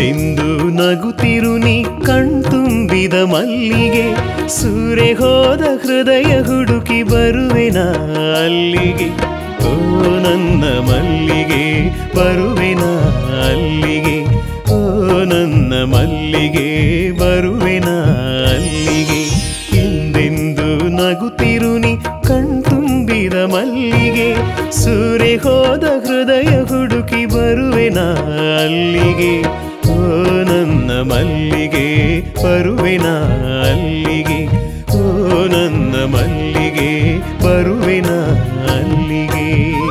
ಎಂದೆಂದು ನಗುತ್ತಿರು ನೀ ಕಣ್ತುಂಬಿದ ಮಲ್ಲಿಗೆ ಸೂರೆ ಹೋದ ಹೃದಯ ಹುಡುಕಿ ಬರುವೆನ ಅಲ್ಲಿಗೆ ಓ ನನ್ನ ಮಲ್ಲಿಗೆ ಬರುವೆನ ಅಲ್ಲಿಗೆ ಓ ನನ್ನ ಮಲ್ಲಿಗೆ ಬರುವೆನ ಅಲ್ಲಿಗೆ ಎಂದೆಂದು ನಗುತ್ತಿರು ನೀ ಕಣ್ತುಂಬಿದ ಮಲ್ಲಿಗೆ ಸೂರೆ ಹೋದ ಹೃದಯ ಹುಡುಕಿ ಬರುವೆನ ಅಲ್ಲಿಗೆ ಓ ನನ್ನ ಮಲ್ಲಿಗೆ ಬರುವೆನ ಅಲ್ಲಿಗೆ ಓ ನನ್ನ ಮಲ್ಲಿಗೆ ಬರುವೆನ ಅಲ್ಲಿಗೆ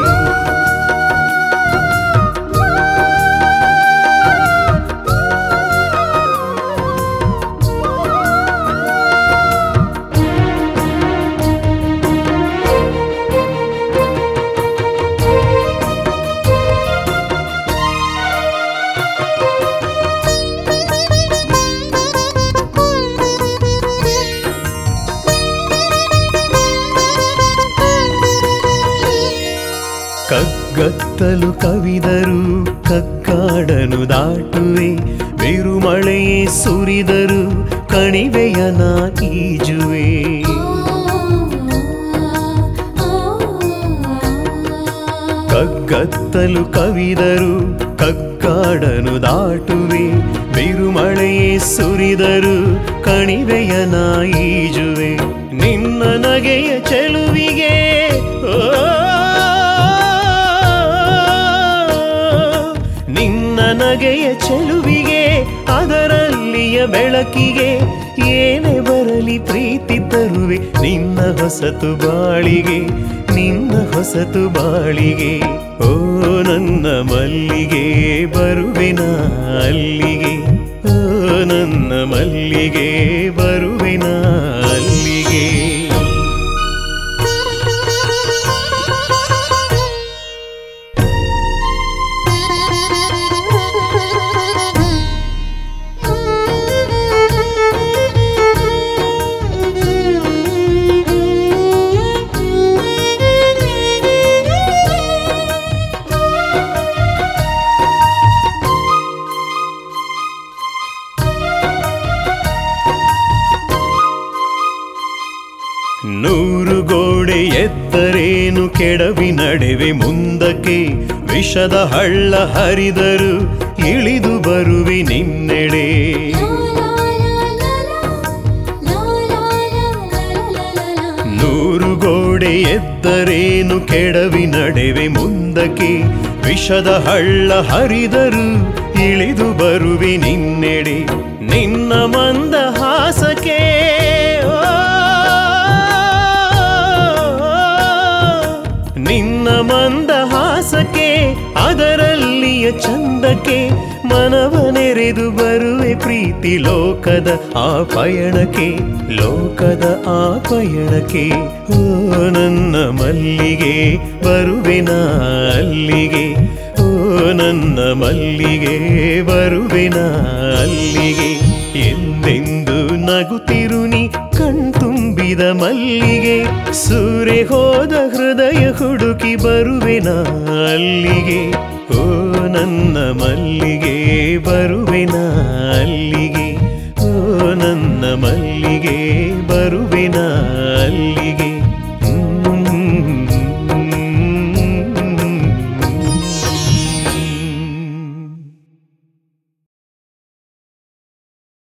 ಕಗ್ಗತ್ತಲು ಕವಿದರು ಕಗ್ಗಾಡನು ದಾಟುವೆ ಬಿರುಮಳೆಯೇ ಸುರಿದರು ಕಣಿವೆಯನ ಈಜುವೆ ಕಗ್ಗತ್ತಲು ಕವಿದರು ಕಗ್ಗಾಡನು ದಾಟುವೆ ಬಿರುಮಳೆಯೇ ಸುರಿದರು ಕಣಿವೆಯನ ಈಜುವೆ ನಿನ್ನ ನಗೆಯ ಚೆಲುವಿಗೆ ಓ, ನಿನ್ನ ನಗೆಯ ಚೆಲುವಿಗೆ ಅದರಲ್ಲಿಯ ಬೆಳಕಿಗೆ ಏನೇ ಬರಲಿ ಪ್ರೀತಿ ತರುವೆ ನಿನ್ನ ಹೊಸತು ಬಾಳಿಗೆ ನಿನ್ನ ಹೊಸತು ಬಾಳಿಗೆ ಓ ನನ್ನ ಮಲ್ಲಿಗೆ ಬರುವೆನ ಅಲ್ಲಿಗೆ ಓ ನನ್ನ ಮಲ್ಲಿಗೆ ಬರುವೆನ ಅಲ್ಲಿಗೆ ನೂರು ಗೋಡೆ ಎತ್ತರೇನು ಕೆಡವಿ ನಡೆವೆ ಮುಂದಕ್ಕೆ ವಿಷದ ಹಳ್ಳ ಹರಿದರು ಇಳಿದು ಬರುವೆ ನಿನ್ನೆಡೆ ನೂರು ಗೋಡೆ ಎತ್ತರೇನು ಕೆಡವಿ ನಡೆವೆ ಮುಂದಕ್ಕೆ ವಿಷದ ಹಳ್ಳ ಹರಿದರು ಇಳಿದು ಬರುವೆ ನಿನ್ನೆಡೆ ನಿನ್ನ ಮಂದ ಹಾಸಕ್ಕೆ ನಿನ್ನ ಮಂದ ಹಾಸಕ್ಕೆ ಅದರಲ್ಲಿಯ ಚಂದಕ್ಕೆ ಮನವನೆರೆದು ಬರುವೆ ಪ್ರೀತಿ ಲೋಕದ ಆ ಪಯಣಕ್ಕೆ ಲೋಕದ ಆ ಪಯಣಕ್ಕೆ ಓ ನನ್ನ ಮಲ್ಲಿಗೆ ಬರುವೆನ ಅಲ್ಲಿಗೆ ಓ ನನ್ನ ಮಲ್ಲಿಗೆ ಬರುವೆನ ಅಲ್ಲಿಗೆ ಎಂದೆಂದು ನಗುತ್ತಿರು ನೀ ಕಣ್ತುಂಬಿದ ಮಲ್ಲಿಗೆ ಸೂರೆ ಹೋದ ಹೃದಯ ಹುಡುಕಿ ಬರುವೆನ ಅಲ್ಲಿಗೆ ಓ ನನ್ನ ಮಲ್ಲಿಗೆ ಬರುವೆನ ಅಲ್ಲಿಗೆ ಓ ನನ್ನ ಮಲ್ಲಿಗೆ ಬರುವೆನ ಅಲ್ಲಿಗೆ